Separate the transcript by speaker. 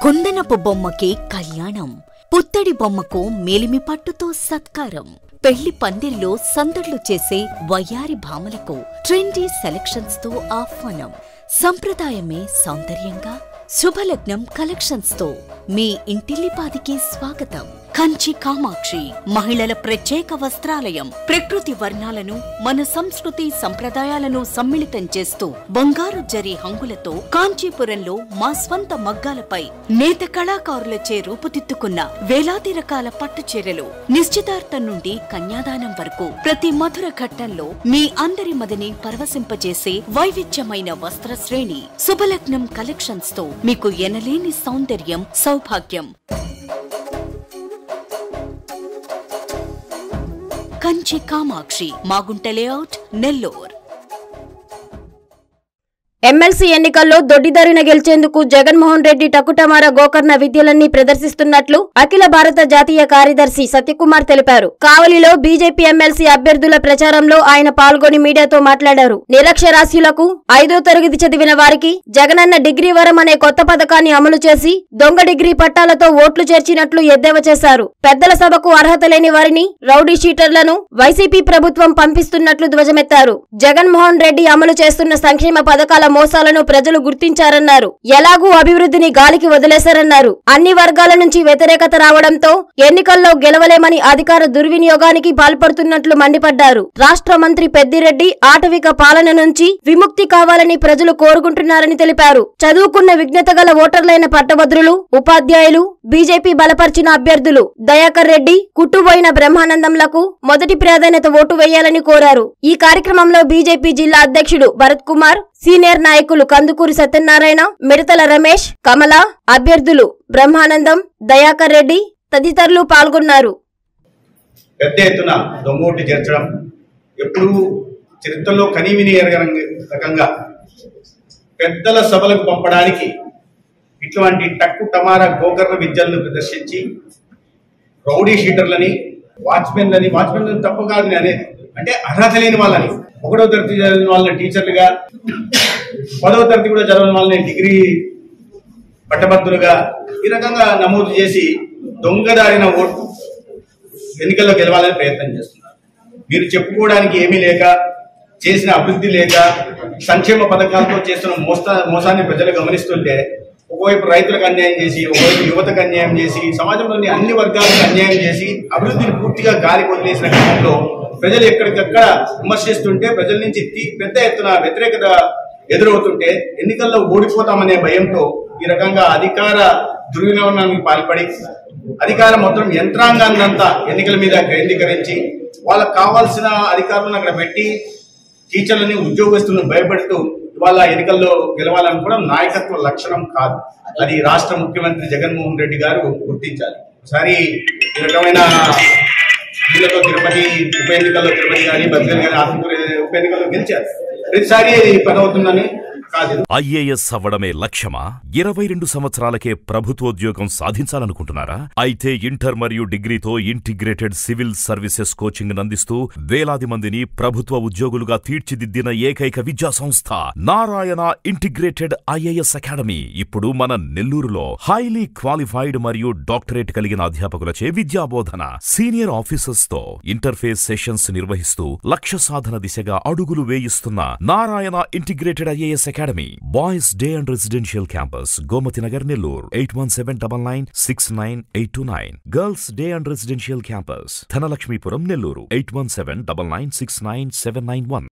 Speaker 1: కుందనపు బొమ్మకి కళ్యాణం పుత్తడి బొమ్మకు మేలిమి పట్టుతో సత్కారం పెళ్లి పందిరిలో సందడ్లు చేసే వయ్యారి భామలకు ట్రెండీ సెలక్షన్స్ తో ఆహ్వానం సంప్రదాయమే సౌందర్యంగా శుభలగ్నం కలెక్షన్స్ తో మీ ఇంటిల్లిపాదికి స్వాగతం కంచి కామాక్షి మహిళల ప్రత్యేక వస్త్రాలయం ప్రకృతి వర్ణాలను మన సంస్కృతి సంప్రదాయాలను సమ్మిళితం చేస్తూ బంగారు జరి హంగులతో కాంచీపురంలో మా స్వంత మగ్గాలపై నేత కళాకారులచే రూపుదిద్దుకున్న వేలాది రకాల పట్టు చీరలు నిశ్చితార్థం నుండి కన్యాదానం వరకు ప్రతి మధుర ఘట్టంలో మీ అందరి మదిని పరవశింపజేసే వైవిధ్యమైన వస్త్ర శ్రేణి శుభలగ్నం కలెక్షన్స్ తో మీకు ఎనలేని సౌందర్యం సౌభాగ్యం కంచి కామాక్షి మాగుంట లేఅవుట్ నెల్లూర్
Speaker 2: ఎమ్మెల్సీ ఎన్నికల్లో దొడ్డిదారిన గెలిచేందుకు జగన్మోహన్ రెడ్డి టకుటమార గోకర్ణ విద్యలన్నీ ప్రదర్శిస్తున్నట్లు అఖిల భారత జాతీయ కార్యదర్శి సత్యకుమార్ తెలిపారు కావలిలో బీజేపీ ఎమ్మెల్సీ అభ్యర్థుల ప్రచారంలో ఆయన పాల్గొని మీడియాతో మాట్లాడారు నిరక్షరాస్యులకు ఐదో తరగతి చదివిన వారికి జగనన్న డిగ్రీ వరం అనే కొత్త పథకాన్ని అమలు చేసి దొంగ డిగ్రీ పట్టాలతో ఓట్లు చేర్చినట్లు ఎద్దేవా చేశారు పెద్దల సభకు అర్హత లేని వారిని రౌడీ షీటర్లను వైసీపీ ప్రభుత్వం పంపిస్తున్నట్లు ధ్వజమెత్తారు జగన్మోహన్ రెడ్డి అమలు చేస్తున్న సంక్షేమ పథకాల మోసాలను ప్రజలు గుర్తించారన్నారు ఎలాగూ అభివృద్ధిని గాలికి వదిలేశారన్నారు అన్ని వర్గాల నుంచి వ్యతిరేకత రావడంతో ఎన్నికల్లో గెలవలేమని అధికార దుర్వినియోగానికి పాల్పడుతున్నట్లు మండిపడ్డారు రాష్ట్ర మంత్రి పెద్దిరెడ్డి ఆటవిక పాలన నుంచి విముక్తి కావాలని ప్రజలు కోరుకుంటున్నారని తెలిపారు చదువుకున్న విజ్ఞత గల ఓటర్లైన పట్టభద్రులు ఉపాధ్యాయులు బీజేపీ బలపరిచిన అభ్యర్థులు దయాకర్ రెడ్డి కుట్టుబోయిన బ్రహ్మానందంలకు మొదటి ప్రాధాన్యత ఓటు వేయాలని కోరారు ఈ కార్యక్రమంలో బీజేపీ జిల్లా అధ్యక్షుడు భరత్ కుమార్ సీనియర్ నాయకులు కందుకూరి సత్యనారాయణ మిడతల రమేష్ కమల అభ్యర్థులు బ్రహ్మానందం దయాకర్ రెడ్డి తదితరులు పాల్గొన్నారు
Speaker 3: పెద్ద ఎత్తున దొంగోటి చేర్చడం ఎప్పుడూ చరిత్రలో కనీమిని ఎరగని రకంగా పెద్దల సభలకు పంపడానికి ఇటువంటి టక్కు టమారా గోకర్ణ విద్యలను ప్రదర్శించి రౌడీ షీటర్లని వాచ్మెన్లని వాచ్మెన్ తప్పు కాదు నేను అనేది అంటే అర్హత లేని వాళ్ళని ఒకటో తరగతి చదివిన వాళ్ళని టీచర్లుగా పదవ తరగతి కూడా చదివిన వాళ్ళని డిగ్రీ పట్టభద్రులుగా ఈ రకంగా నమోదు చేసి దొంగదారిన ఓటు ఎన్నికల్లో గెలవాలని ప్రయత్నం చేస్తున్నారు మీరు చెప్పుకోవడానికి ఏమీ లేక చేసిన అభివృద్ధి లేక సంక్షేమ పథకాలతో చేస్తున్న మోస్తా మోసాన్ని ప్రజలు గమనిస్తుంటే ఒకవైపు రైతులకు అన్యాయం చేసి ఒకవైపు యువతకు అన్యాయం చేసి సమాజంలోని అన్ని వర్గాలకు అన్యాయం చేసి అభివృద్ధిని పూర్తిగా గాలి వదిలేసిన క్రమంలో ప్రజలు ఎక్కడికక్కడ విమర్శిస్తుంటే ప్రజల నుంచి తీ- పెద్ద ఎత్తున వ్యతిరేకత ఎదురవుతుంటే ఎన్నికల్లో ఓడిపోతామనే భయంతో ఈ రకంగా అధికార దుర్వినియోగానికి పాల్పడి అధికారం మొత్తం యంత్రాంగాన్ని అంతా ఎన్నికల మీద కేంద్రీకరించి వాళ్ళకు కావాల్సిన అధికారులను అక్కడ పెట్టి టీచర్లని ఉద్యోగస్తులను భయపెడుతూ ఇవాళ ఎన్నికల్లో గెలవాలనుకోవడం నాయకత్వ లక్షణం కాదు అది రాష్ట్ర ముఖ్యమంత్రి జగన్మోహన్ రెడ్డి గారు గుర్తించాలి ఒకసారి ఈ రకమైన వీళ్ళతో తిరుపతి ఉప ఎన్నికల్లో తిరుపతి కానీ బద్రీలు కానీ ఆత్మకూరు ఉప ఎన్నికల్లో గెలిచారు ప్రతిసారి ఇది పని అవుతుందని కాదు
Speaker 4: ఐఏఎస్ అవ్వడమే లక్ష్యమా ఇరవై రెండు సంవత్సరాలకే ప్రభుత్వోద్యోగం సాధించాలనుకుంటున్నారా అయితే ఇంటర్ మరియు డిగ్రీతో ఇంటిగ్రేటెడ్ సివిల్ సర్వీసెస్ కోచింగ్ అందిస్తూ వేలాది మందిని ప్రభుత్వ ఉద్యోగులుగా తీర్చిదిద్దిన ఏకైక విద్యా సంస్థ నారాయణ ఇంటిగ్రేటెడ్ ఐఏఎస్ అకాడమీ ఇప్పుడు మన నెల్లూరులో హైలీ క్వాలిఫైడ్ మరియు డాక్టరేట్ కలిగిన అధ్యాపకులచే విద్యాబోధన సీనియర్ ఆఫీసర్స్ తో ఇంటర్ఫేస్ సెషన్స్ నిర్వహిస్తూ లక్ష్య సాధన దిశగా అడుగులు వేయిస్తున్న Narayana integrated IAS academy boys day and residential campus Gomathi Nagar Nellore eight one seven double nine six nine eight two nine girls day and residential campus Dhanalakshmipuram Nellore eight one seven double nine six nine seven nine one